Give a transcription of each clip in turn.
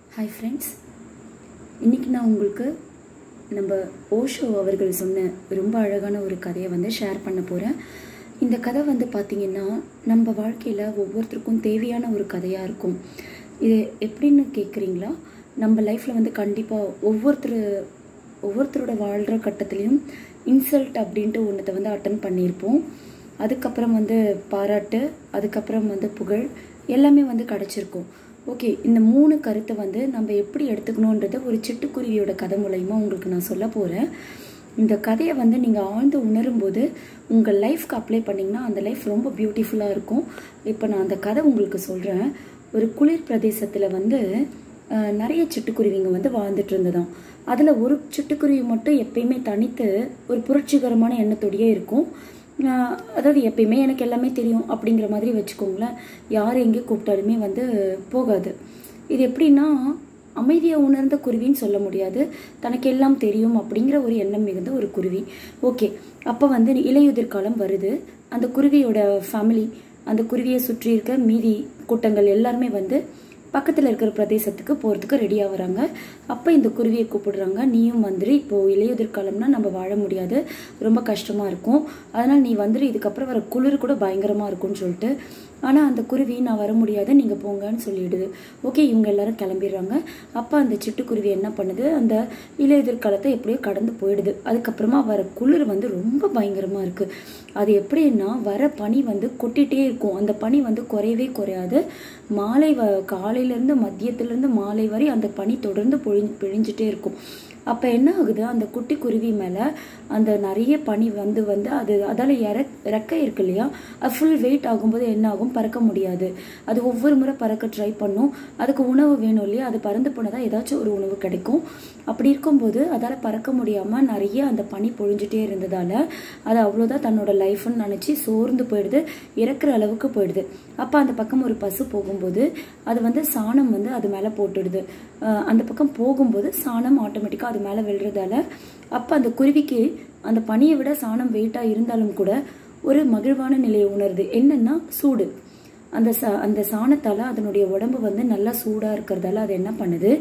hi friends இன்றைக்கி நான் உங்களுக்கு நம்ம ஓஷோ அவர்கள் சொன்ன ரொம்ப அழகான ஒரு கதையை வந்து ஷேர் பண்ண போகிறேன் இந்த கதை வந்து பார்த்திங்கன்னா நம்ம வாழ்க்கையில் ஒவ்வொருத்தருக்கும் தேவையான ஒரு கதையாக இருக்கும் இது எப்படின்னு கேட்குறீங்களா நம்ம லைஃப்பில் வந்து கண்டிப்பாக ஒவ்வொருத்தர் ஒவ்வொருத்தரோட வாழ்கிற கட்டத்துலேயும் இன்சல்ட் அப்படின்ட்டு ஒன்றத்தை வந்து அட்டன் பண்ணியிருப்போம் அதுக்கப்புறம் வந்து பாராட்டு அதுக்கப்புறம் வந்து புகழ் எல்லாமே வந்து கிடச்சிருக்கும் ஓகே இந்த மூணு கருத்தை வந்து நம்ம எப்படி எடுத்துக்கணுன்றத ஒரு சிட்டுக்குருவியோட கதை மூலயமா உங்களுக்கு நான் சொல்ல போகிறேன் இந்த கதையை வந்து நீங்கள் ஆழ்ந்து உணரும்போது உங்கள் லைஃப்க்கு அப்ளை பண்ணிங்கன்னா அந்த லைஃப் ரொம்ப பியூட்டிஃபுல்லாக இருக்கும் இப்போ நான் அந்த கதை உங்களுக்கு சொல்கிறேன் ஒரு குளிர் பிரதேசத்தில் வந்து அஹ், நிறைய சிட்டுக்குருவிங்க வந்து வாழ்ந்துட்டு இருந்ததாம் அதில் ஒரு சிட்டுக்குருவி மட்டும் எப்பயுமே தனித்து ஒரு புரட்சிகரமான எண்ணத்தோடையே இருக்கும் ஆஹ் அதாவது எப்பயுமே எனக்கு எல்லாமே தெரியும் அப்படிங்கிற மாதிரி வச்சுக்கோங்களேன் யார் எங்கே கூப்பிட்டாலுமே வந்து போகாது இது எப்படின்னா அமைதியாக உணர்ந்த குருவின்னு சொல்ல முடியாது தனக்கு எல்லாம் தெரியும் அப்படிங்கிற ஒரு எண்ணம் மிகுந்த ஒரு குருவி ஓகே அப்போ வந்து இலையுதிர் காலம் வருது அந்த குருவியோட ஃபேமிலி அந்த குருவியை சுற்றி இருக்க மீதி கூட்டங்கள் எல்லாருமே வந்து பக்கத்தில் இருக்கிற பிரதேசத்துக்கு போகிறதுக்கு ரெடியாக வராங்க அப்போ இந்த குருவியை கூப்பிடுறாங்க நீயும் வந்துரு இப்போது இலையுதிர் காலம்னா நம்ம வாழ முடியாது ரொம்ப கஷ்டமாக இருக்கும் அதனால் நீ வந்துரு இதுக்கப்புறம் வர குளிர் கூட பயங்கரமாக இருக்கும்னு சொல்லிட்டு ஆனால் அந்த குருவி நான் வர முடியாது நீங்கள் போங்கன்னு சொல்லிடுது ஓகே இவங்க எல்லாரும் கிளம்பிடுறாங்க அப்போ அந்த சிட்டுக்குருவி என்ன பண்ணுது அந்த இலையுதிர் காலத்தை எப்படியோ கடந்து போயிடுது அதுக்கப்புறமா வர குளிர் வந்து ரொம்ப பயங்கரமாக இருக்குது அது எப்படின்னா வர பனி வந்து கொட்டிகிட்டே இருக்கும் அந்த பனி வந்து குறையவே குறையாது மாலை வ காலையிலேருந்து மதியத்துலேருந்து மாலை வரை அந்த பனி தொடர்ந்து பொழி பிழிஞ்சிட்டே இருக்கும் அப்போ என்ன ஆகுது அந்த குட்டி குருவி மேலே அந்த நிறைய பனி வந்து வந்து அது அதால் இற இறக்க இருக்கு இல்லையா அது ஃபுல் வெயிட் ஆகும்போது என்ன ஆகும் பறக்க முடியாது அது ஒவ்வொரு முறை பறக்க ட்ரை பண்ணும் அதுக்கு உணவு வேணும் இல்லையா அது பறந்து போனதாக ஏதாச்சும் ஒரு உணவு கிடைக்கும் அப்படி இருக்கும்போது அதால் பறக்க முடியாமல் நிறைய அந்த பனி பொழிஞ்சிட்டே இருந்ததால் அது அவ்வளோதான் தன்னோட லைஃப்னு நினச்சி சோர்ந்து போயிடுது இறக்குற அளவுக்கு போயிடுது அப்போ அந்த பக்கம் ஒரு பசு போகும்போது அது வந்து சாணம் வந்து அது மேலே போட்டுடுது அஹ் அந்த பக்கம் போகும்போது சாணம் ஆட்டோமேட்டிக்காக அது மேலே விழுறதால அப்போ அந்த குருவிக்கு அந்த பனியை விட சாணம் வெயிட்டாக இருந்தாலும் கூட ஒரு மகிழ்வான நிலையை உணருது என்னன்னா சூடு அந்த சா அந்த சாணத்தால் அதனுடைய உடம்பு வந்து நல்லா சூடாக இருக்கிறதால அது என்ன பண்ணுது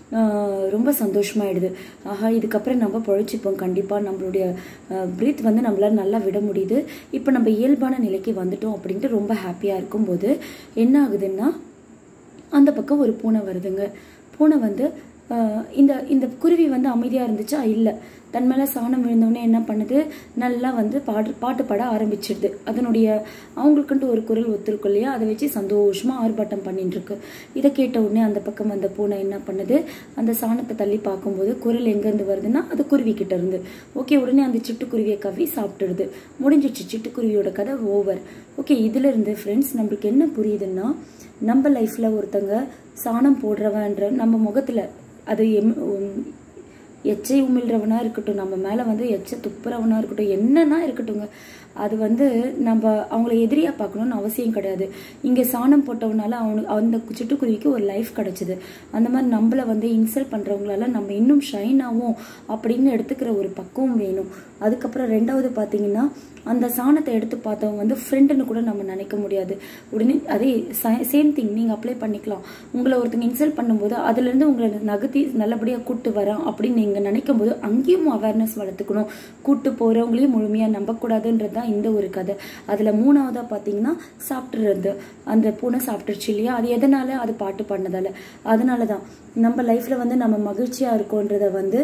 ஆஹ் ரொம்ப சந்தோஷமாயிடுது ஆஹா இதுக்கப்புறம் நம்ம பொழைச்சிப்போம் கண்டிப்பாக நம்மளுடைய ப்ரீத் வந்து நம்மளால நல்லா விட முடியுது இப்போ நம்ம இயல்பான நிலைக்கு வந்துட்டோம் அப்படின்ட்டு ரொம்ப ஹாப்பியாக இருக்கும்போது என்ன ஆகுதுன்னா அந்த பக்கம் ஒரு பூனை வருதுங்க பூனை வந்து ஆஹ், இந்த இந்த குருவி வந்து அமைதியாக இருந்துச்சா இல்லை தன் மேலே சாணம் விழுந்தோடனே என்ன பண்ணுது நல்லா வந்து பாடு பாட்டு பாட ஆரம்பிச்சிடுது அதனுடைய அவங்களுக்குன்ட்டு ஒரு குரல் ஒத்துருக்கும் இல்லையா அதை வச்சு சந்தோஷமாக ஆர்ப்பாட்டம் பண்ணிட்டு இருக்கு இதை கேட்ட உடனே அந்த பக்கம் அந்த பூனை என்ன பண்ணுது அந்த சாணத்தை தள்ளி பார்க்கும்போது குரல் எங்கேருந்து வருதுன்னா அது குருவி கிட்ட இருந்து ஓகே உடனே அந்த சிட்டுக்குருவியை கவி சாப்பிட்டுடுது முடிஞ்சிச்சு சிட்டுக்குருவியோட கதை ஓவர் ஓகே இதுல இருந்து ஃப்ரெண்ட்ஸ் நம்மளுக்கு என்ன புரியுதுன்னா நம்ம லைஃப்ல ஒருத்தங்க சாணம் போடுறவன்ற நம்ம முகத்துல அது எம் உம், எச்சை உமிழ்றவனா இருக்கட்டும் நம்ம மேல வந்து எச்சை துப்புறவனா இருக்கட்டும் என்னன்னா இருக்கட்டுங்க அது வந்து நம்ம அவங்கள எதிரியா பார்க்கணும்னு அவசியம் கிடையாது இங்க சாணம் போட்டவனால அவனுக்கு அந்த சிட்டுக்குருவிக்கு ஒரு லைஃப் கிடைச்சது அந்த மாதிரி நம்மள வந்து இன்சல்ட் பண்றவங்களால நம்ம இன்னும் ஷைன் ஆகும் அப்படின்னு எடுத்துக்கிற ஒரு பக்குவம் வேணும் அதுக்கப்புறம் ரெண்டாவது பாத்தீங்கன்னா அந்த சாணத்தை எடுத்து பார்த்தவங்க வந்து ஃப்ரெண்டுன்னு கூட நம்ம நினைக்க முடியாது உடனே அதே சேம் திங் நீங்கள் அப்ளை பண்ணிக்கலாம் உங்களை ஒருத்தங்க இன்சல்ட் பண்ணும்போது அதுலேருந்து உங்களை நகர்த்தி நல்லபடியாக கூட்டு வரேன் அப்படின்னு நீங்கள் நினைக்கும் போது அங்கேயும் அவேர்னஸ் வளர்த்துக்கணும் கூட்டு போகிறவங்களையும் முழுமையாக நம்பக்கூடாதுன்றது தான் இந்த ஒரு கதை அதில் மூணாவதாக பார்த்தீங்கன்னா சாப்பிட்றது அந்த பூனை சாப்பிட்டுருச்சு இல்லையா அது எதனால அது பாட்டு பண்ணதால அதனால தான் நம்ம லைஃப்பில் வந்து நம்ம மகிழ்ச்சியாக இருக்கோன்றத வந்து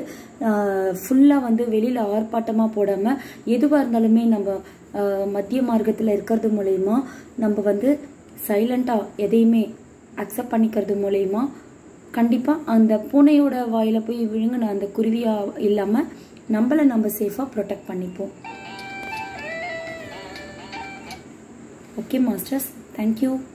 ஃபுல்லாக வந்து வெளியில் ஆர்ப்பாட்டமாக போடாமல் எதுவாக இருந்தாலுமே நம்ம ஆஹ், மத்திய மார்க்கத்தில் இருக்கிறது மூலயமா நம்ம வந்து சைலண்ட்டாக எதையுமே அக்செப்ட் பண்ணிக்கிறது மூலயமா கண்டிப்பாக அந்த பூனையோட வாயில் போய் விழுங்கின அந்த குருவியாக இல்லாமல் நம்மளை நம்ம சேஃபாக ப்ரொடெக்ட் பண்ணிப்போம் ஓகே மாஸ்டர்ஸ் தேங்க்யூ